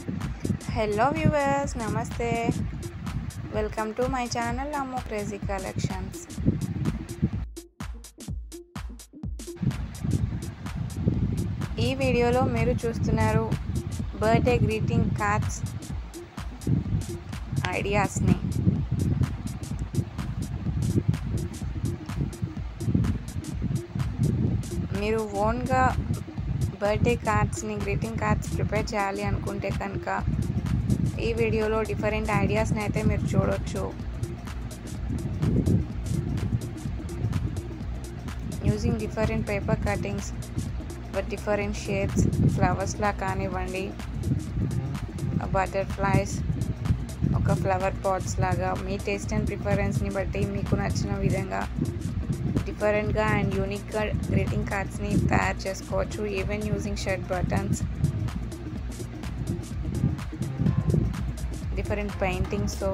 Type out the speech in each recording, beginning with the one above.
hello viewers నమస్తే welcome to my channel అమ్మో crazy collections ఈ వీడియోలో మీరు చూస్తున్నారు బర్త్డే గ్రీటింగ్ కార్డ్స్ ఐడియాస్ని మీరు ఓన్గా బర్త్డే కార్డ్స్ని గ్రీటింగ్ కార్డ్స్ ప్రిపేర్ చేయాలి అనుకుంటే కనుక ఈ వీడియోలో డిఫరెంట్ ఐడియాస్ని అయితే మీరు చూడొచ్చు using different paper cuttings with different shapes ఫ్లవర్స్లా కానివ్వండి బటర్ఫ్లైస్ ఒక ఫ్లవర్ పాట్స్ లాగా మీ టేస్ట్ అండ్ ప్రిఫరెన్స్ని బట్టి మీకు నచ్చిన విధంగా డిఫరెంట్గా అండ్ యూనిక్గా గ్రీటింగ్ కార్డ్స్ని తయారు చేసుకోవచ్చు even using shirt buttons different పెయింటింగ్స్తో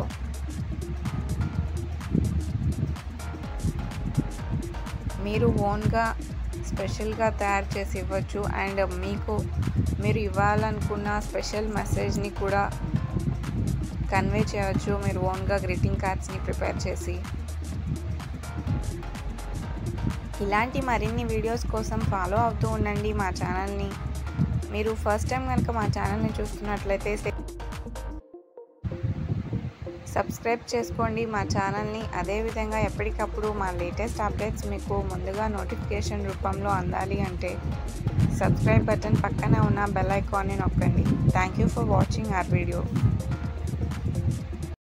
మీరు ఓన్గా స్పెషల్గా తయారు చేసి ఇవ్వచ్చు అండ్ మీకు మీరు ఇవ్వాలనుకున్న స్పెషల్ మెసేజ్ని కూడా కన్వే చేయవచ్చు మీరు ఓన్గా గ్రీటింగ్ కార్డ్స్ని ప్రిపేర్ చేసి ఇలాంటి మరిన్ని వీడియోస్ కోసం ఫాలో అవుతూ ఉండండి మా ఛానల్ని మీరు ఫస్ట్ టైం కనుక మా ఛానల్ని చూస్తున్నట్లయితే సబ్స్క్రైబ్ చేసుకోండి మా ఛానల్ని అదేవిధంగా ఎప్పటికప్పుడు మా లేటెస్ట్ అప్డేట్స్ మీకు ముందుగా నోటిఫికేషన్ రూపంలో అందాలి అంటే సబ్స్క్రైబ్ బటన్ పక్కన ఉన్న బెల్ ఐకాన్ని నొక్కండి thank you for watching our video